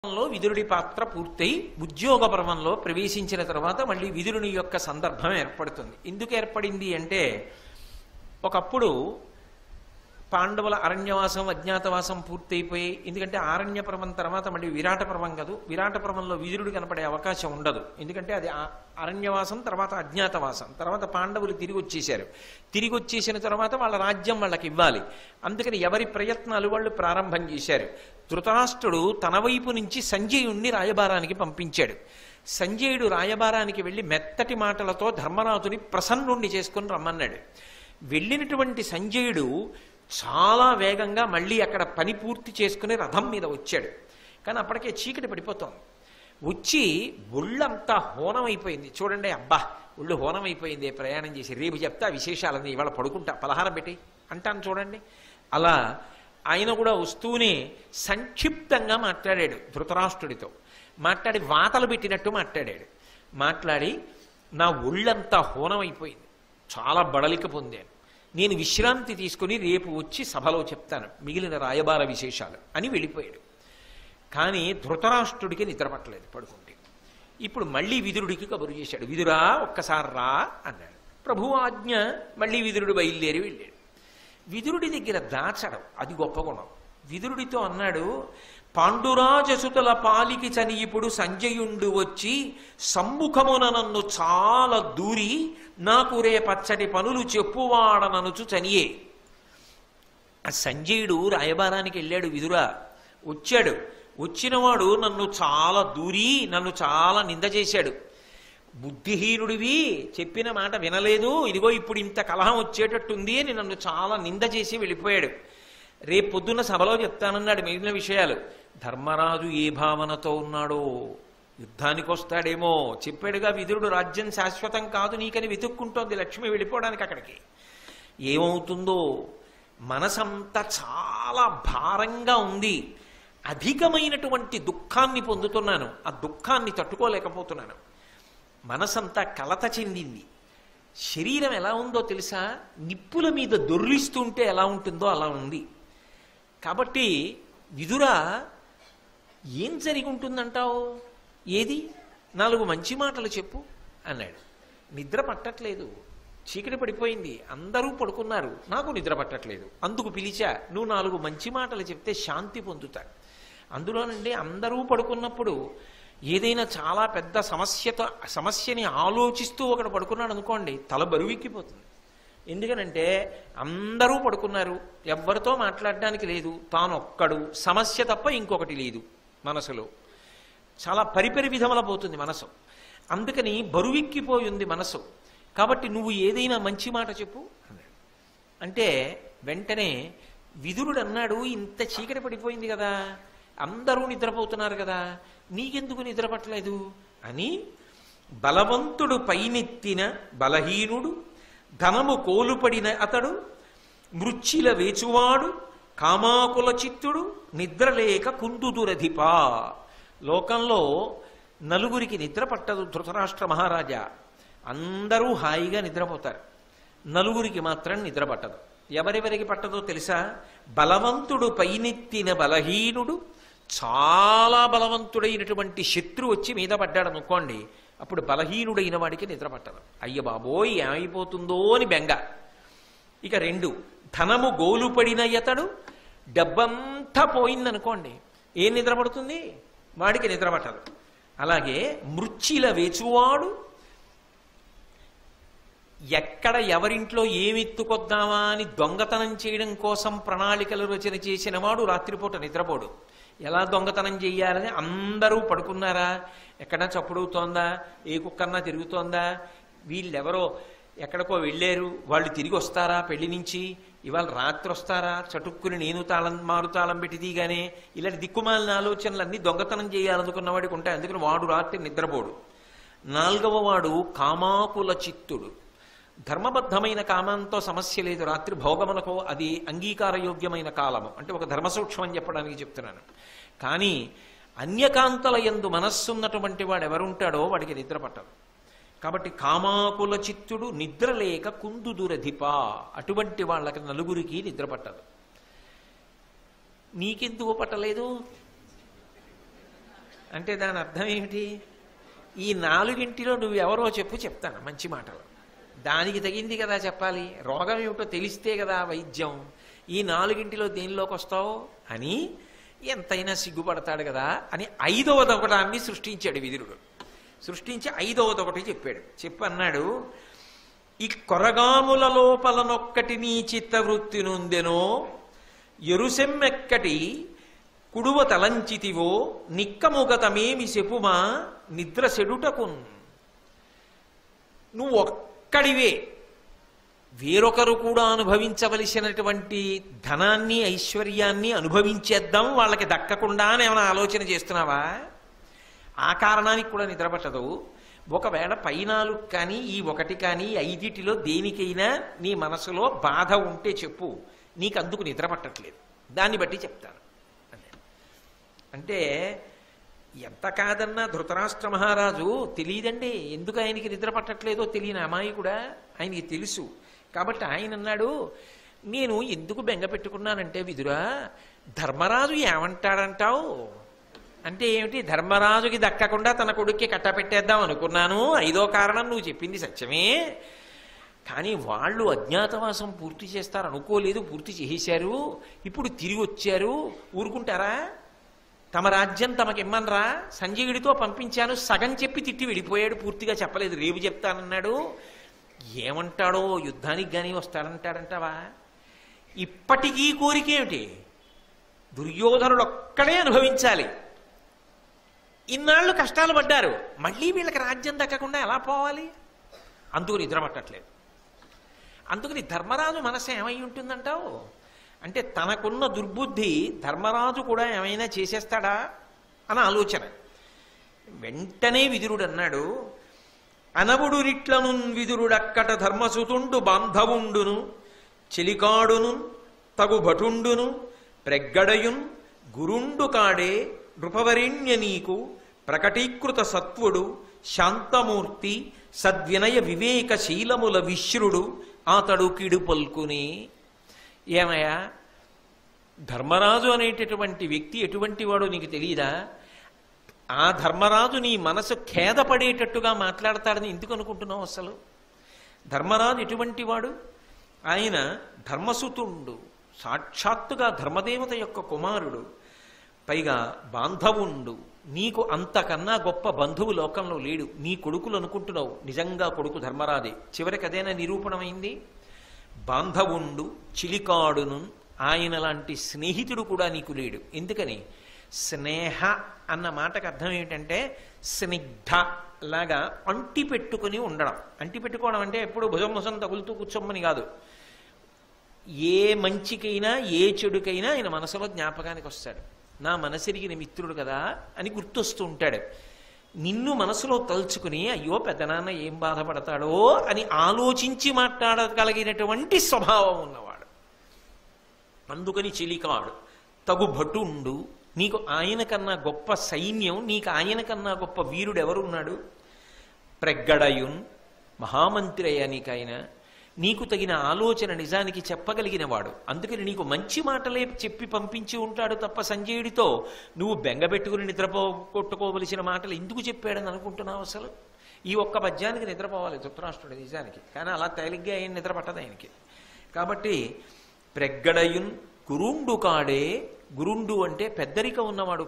లో విదురుడి పాత్ర పూర్తయి ఉద్యోగ పర్వంలో ప్రవేశించిన తర్వాత మళ్ళీ విదురుని యొక్క సందర్భం ఏర్పడుతుంది ఎందుకు ఏర్పడింది అంటే ఒకప్పుడు పాండవుల అరణ్యవాసం అజ్ఞాతవాసం పూర్తయిపోయి ఎందుకంటే ఆరణ్య పర్వం తర్వాత మళ్ళీ విరాట పర్వం కాదు విరాట పర్వంలో విదురుడు కనపడే అవకాశం ఉండదు ఎందుకంటే అది ఆ- అరణ్యవాసం తర్వాత అజ్ఞాతవాసం తర్వాత పాండవులు తిరిగి వచ్చేశారు తిరిగి వచ్చేసిన తర్వాత వాళ్ళ రాజ్యం వాళ్ళకి ఇవ్వాలి అందుకని ఎవరి ప్రయత్నాలు వాళ్ళు ప్రారంభం చేశారు ధృతరాష్ట్రుడు తన వైపు నుంచి సంజయుణ్ణి రాయబారానికి పంపించాడు సంజయుడు రాయబారానికి వెళ్ళి మెత్తటి మాటలతో ధర్మరాజుని ప్రసన్నుణ్ణి చేసుకుని రమ్మన్నాడు వెళ్ళినటువంటి సంజయుడు చాలా వేగంగా మళ్ళీ అక్కడ పని పూర్తి చేసుకుని రథం మీద వచ్చాడు కానీ అప్పటికే చీకటి పడిపోతోంది వచ్చి ఒళ్ళంతా హోనం అయిపోయింది చూడండి అబ్బా ఒళ్ళు హోనం అయిపోయింది ప్రయాణం చేసి రేపు చెప్తా విశేషాలని ఇవాళ పడుకుంటా పలహారం పెట్టి అంటాను చూడండి అలా ఆయన కూడా వస్తూనే సంక్షిప్తంగా మాట్లాడాడు ధృతరాష్ట్రుడితో మాట్లాడి వాతలు పెట్టినట్టు మాట్లాడాడు మాట్లాడి నా ఒళ్ళంతా హోనం అయిపోయింది చాలా బడలిక పొందాను నేను విశ్రాంతి తీసుకుని రేపు వచ్చి సభలో చెప్తాను మిగిలిన రాయబార విశేషాలు అని వెళ్ళిపోయాడు కానీ ధృతరాష్ట్రుడికి నిద్ర పట్టలేదు పడుకుంటే ఇప్పుడు మళ్ళీ విదురుడికి కబురు చేశాడు విదురా ఒక్కసారి రా అన్నాడు ప్రభు ఆజ్ఞ మళ్ళీ విదురుడు బయలుదేరి వెళ్ళాడు విదురుడి దగ్గర దాచడం అది గొప్ప గుణం విదురుడితో అన్నాడు పాండురాజసుతుల పాలికి చనియిపుడు సంజయుండు వచ్చి సమ్ముఖమున నన్ను చాలా దూరి నాకు రే పచ్చటి పనులు చెప్పువాడననుచు చనియే ఆ సంజయుడు రాయబారానికి వెళ్ళాడు విదురా వచ్చాడు వచ్చినవాడు నన్ను చాలా దూరి నన్ను చాలా నింద చేశాడు బుద్ధిహీనుడివి చెప్పిన మాట వినలేదు ఇదిగో ఇప్పుడు ఇంత కలహం వచ్చేటట్టుంది అని నన్ను చాలా నింద చేసి వెళ్ళిపోయాడు రేపు పొద్దున్న సభలో చెప్తానన్నాడు మిగిలిన విషయాలు ధర్మరాజు ఏ భావనతో ఉన్నాడో యుద్ధానికి వస్తాడేమో చెప్పాడుగా విదురుడు రాజ్యం శాశ్వతం కాదు నీకని వెతుక్కుంటోంది లక్ష్మి వెళ్ళిపోవడానికి అక్కడికి ఏమవుతుందో మనసంతా చాలా భారంగా ఉంది అధికమైనటువంటి దుఃఖాన్ని పొందుతున్నాను ఆ దుఃఖాన్ని తట్టుకోలేకపోతున్నాను మనసంతా కలత చెందింది శరీరం ఎలా ఉందో తెలుసా నిప్పుల మీద దొర్లిస్తుంటే ఎలా ఉంటుందో అలా ఉంది కాబట్టి విదురా ఏం జరిగి ఉంటుందంటావు ఏది నాలుగు మంచి మాటలు చెప్పు అన్నాడు నిద్ర పట్టట్లేదు చీకటి పడిపోయింది అందరూ పడుకున్నారు నాకు నిద్ర పట్టట్లేదు అందుకు పిలిచా నువ్వు నాలుగు మంచి మాటలు చెప్తే శాంతి పొందుతా అందులోనండి అందరూ పడుకున్నప్పుడు ఏదైనా చాలా పెద్ద సమస్యతో సమస్యని ఆలోచిస్తూ ఒకడు పడుకున్నాడు అనుకోండి తల బరువెక్కిపోతుంది ఎందుకనంటే అందరూ పడుకున్నారు ఎవ్వరితో మాట్లాడడానికి లేదు తాను ఒక్కడు సమస్య తప్ప ఇంకొకటి లేదు మనసులో చాలా పరిపరి విధముల పోతుంది మనసు అందుకని బరువెక్కిపోయి ఉంది మనసు కాబట్టి నువ్వు ఏదైనా మంచి మాట చెప్పు అన్నాడు అంటే వెంటనే విదురుడు అన్నాడు ఇంత చీకటి పడిపోయింది కదా అందరూ నిద్రపోతున్నారు కదా నీకెందుకు నిద్ర పట్టలేదు అని బలవంతుడు పైనెత్తిన బలహీనుడు ధనము కోలుపడిన అతడు మృచ్చిల వేచువాడు కామాకుల చిత్తుడు నిద్రలేక కుందుదురధిపా లోకంలో నలుగురికి నిద్ర పట్టదు ధృతరాష్ట్ర మహారాజా అందరూ హాయిగా నిద్రపోతారు నలుగురికి మాత్రం నిద్ర పట్టదు ఎవరెవరికి పట్టదో తెలుసా బలవంతుడు పైనెత్తిన బలహీనుడు చాలా బలవంతుడైనటువంటి శత్రు వచ్చి మీద పడ్డాడు అనుకోండి అప్పుడు బలహీనుడైన వాడికి నిద్ర పట్టదు అయ్య బాబోయ్ ఏమైపోతుందో అని బెంగ ఇక రెండు ధనము గోలుపడిన ఇతడు డబ్బంతా పోయిందనుకోండి ఏం నిద్ర పడుతుంది వాడికి నిద్ర పట్టదు అలాగే మృచ్చిల వేచువాడు ఎక్కడ ఎవరింట్లో ఏమెత్తుకొద్దామా అని దొంగతనం చేయడం కోసం ప్రణాళికలు రచన చేసిన వాడు రాత్రిపూట నిద్రపోడు ఎలా దొంగతనం చెయ్యాలని అందరూ పడుకున్నారా ఎక్కడా చప్పుడవుతోందా ఏ కుక్కన్నా తిరుగుతోందా వీళ్ళెవరో ఎక్కడికో వెళ్ళారు వాళ్ళు తిరిగి వస్తారా పెళ్లి నుంచి ఇవాళ రాత్రి వస్తారా చటుక్కుని నేను తాళం మారు తాళం పెట్టి తీగానే ఇలాంటి దిక్కుమాలిన ఆలోచనలు అన్నీ దొంగతనం చేయాలనుకున్న వాడికి ఉంటాయి అందుకని వాడు రాత్రి నిద్రపోడు నాలుగవ వాడు కామాకుల చిత్తుడు ధర్మబద్ధమైన కామంతో సమస్య లేదు రాత్రి భోగమునకు అది అంగీకారయోగ్యమైన కాలము అంటే ఒక ధర్మ సూక్ష్మం అని చెప్పడానికి చెప్తున్నాను కానీ అన్యకాంతల ఎందు మనస్సున్నటువంటి వాడు ఎవరుంటాడో వాడికి నిద్ర పట్టదు కాబట్టి కామాకుల చిత్తుడు నిద్రలేక కుందుదురధిప అటువంటి వాళ్ళకి నలుగురికి నిద్ర పట్టదు నీకెందుకు పట్టలేదు అంటే దాని అర్థం ఏమిటి ఈ నాలుగింటిలో నువ్వు ఎవరో చెప్పు చెప్తాను మంచి మాటలు దానికి తగింది కదా చెప్పాలి రోగం ఏమిటో తెలిస్తే కదా వైద్యం ఈ నాలుగింటిలో దేనిలోకి వస్తావు అని ఎంతైనా సిగ్గుపడతాడు కదా అని ఐదవది ఒకటాన్ని సృష్టించాడు విదురుడు సృష్టించి ఐదవది ఒకటి చెప్పాడు చెప్పి అన్నాడు ఈ కొరగాముల లోపలనొక్కటి నీ చిత్తవృత్తి నుందెనో ఎరుసెమ్మెక్కటి కుడువ తలంచితివో నిక్కముగతమేమి చెప్పుమా నిద్ర సెడుటకున్ నువ్వు ఒక్కడివే వేరొకరు కూడా అనుభవించవలసినటువంటి ధనాన్ని ఐశ్వర్యాన్ని అనుభవించేద్దాం వాళ్ళకి దక్కకుండా అని ఏమైనా ఆలోచన చేస్తున్నావా ఆ కారణానికి కూడా నిద్రపట్టదు ఒకవేళ పైనాలు కానీ ఈ ఒకటి కానీ ఐదిటిలో దేనికైనా నీ మనసులో బాధ ఉంటే చెప్పు నీకు అందుకు నిద్ర పట్టట్లేదు దాన్ని బట్టి చెప్తాను అన్నాడు. అంటే ఎంత కాదన్నా ధృతరాష్ట్ర మహారాజు తెలియదండి ఎందుకు ఆయనకి నిద్ర పట్టట్లేదో తెలియని అమ్మాయి కూడా ఆయనకి తెలుసు కాబట్టి ఆయన అన్నాడు నేను ఎందుకు బెంగ పెట్టుకున్నానంటే విదురా ధర్మరాజు ఏమంటాడంటావు అంటే ఏమిటి ధర్మరాజుకి దక్కకుండా తన కొడుక్కి కట్టపెట్టేద్దాం అనుకున్నాను ఐదో కారణం నువ్వు చెప్పింది సత్యమే కానీ వాళ్ళు అజ్ఞాతవాసం పూర్తి చేస్తారు అనుకోలేదు పూర్తి చేసేశారు ఇప్పుడు తిరిగి వచ్చారు ఊరుకుంటారా తమ రాజ్యం తమకిమ్మనరా సంజయుడితో పంపించాను సగం చెప్పి తిట్టి వెళ్ళిపోయాడు పూర్తిగా చెప్పలేదు రేపు చెప్తానన్నాడు ఏమంటాడో యుద్ధానికి కానీ వస్తాడంటాడంటావా ఇప్పటికీ కోరికేమిటి దుర్యోధనుడు ఒక్కడే అనుభవించాలి ఇన్నాళ్ళు కష్టాలు పడ్డారు మళ్ళీ వీళ్ళకి రాజ్యం దక్కకుండా ఎలా పోవాలి అందుకు నిద్ర పట్టట్లేదు అందుకని ధర్మరాజు మనసు ఏమై ఉంటుందంటావు అంటే తనకున్న దుర్బుద్ధి ధర్మరాజు కూడా ఏమైనా చేసేస్తాడా అని ఆలోచన వెంటనే విదురుడు అన్నాడు అనవుడు రిట్లను విదురుడక్కట ధర్మసుతుండు బాంధవుండును చెలికాడును తగు భటుండును ప్రగ్గడయున్ గురుండు కాడే నృపవరేణ్య నీకు ప్రకటీకృత సత్వుడు శాంతమూర్తి సద్వినయ వివేక శీలముల విశ్రుడు అతడు కిడు పల్కుని ఏమయ్యా ధర్మరాజు అనేటటువంటి వ్యక్తి ఎటువంటి వాడో నీకు తెలియదా ఆ ధర్మరాజు నీ మనసు ఖేదపడేటట్టుగా మాట్లాడతాడని ఎందుకు అనుకుంటున్నావు అసలు ధర్మరాజు ఎటువంటి వాడు ఆయన ధర్మసుతుండు సాక్షాత్తుగా ధర్మదేవత యొక్క కుమారుడు పైగా బాంధవుండు నీకు అంతకన్నా గొప్ప బంధువు లోకంలో లేడు నీ కొడుకులు అనుకుంటున్నావు నిజంగా కొడుకు ధర్మరాజే చివరికి అదేనా నిరూపణమైంది బాంధవుండు చిలికాడును ఆయన లాంటి స్నేహితుడు కూడా నీకు లేడు ఎందుకని స్నేహ అన్న మాటకు అర్థం ఏమిటంటే స్నిగ్ధ లాగా అంటి పెట్టుకుని ఉండడం అంటి పెట్టుకోవడం అంటే ఎప్పుడు భుజం ముసం తగులుతూ కూర్చోమని కాదు ఏ మంచికైనా ఏ చెడుకైనా ఆయన మనసులో జ్ఞాపకానికి వస్తాడు నా మనసిరిగిన మిత్రుడు కదా అని గుర్తొస్తూ ఉంటాడు నిన్ను మనసులో తలుచుకుని అయ్యో పెద్దనాన్న ఏం బాధపడతాడో అని ఆలోచించి మాట్లాడగలిగినటువంటి స్వభావం ఉన్నవాడు అందుకని చిలికాడు తగు భటుండు నీకు ఆయన కన్నా గొప్ప సైన్యం నీకు ఆయన కన్నా గొప్ప వీరుడు ఎవరున్నాడు ప్రగ్గడయున్ మహామంత్రి అయ్యా నీకైనా నీకు తగిన ఆలోచన నిజానికి చెప్పగలిగిన వాడు అందుకని నీకు మంచి మాటలే చెప్పి పంపించి ఉంటాడు తప్ప సంజయుడితో నువ్వు బెంగబెట్టుకుని నిద్రపో కొట్టుకోవలసిన మాటలు ఎందుకు చెప్పాడని అనుకుంటున్నావు అసలు ఈ ఒక్క పద్యానికి నిద్రపోవాలి ధృతరాష్ట్రుడు నిజానికి కానీ అలా తేలిగ్గా ఆయన నిద్ర పట్టదు ఆయనకి కాబట్టి ప్రగ్గడయున్ గురుండు కాడే గురుండు అంటే పెద్దరిక ఉన్నవాడు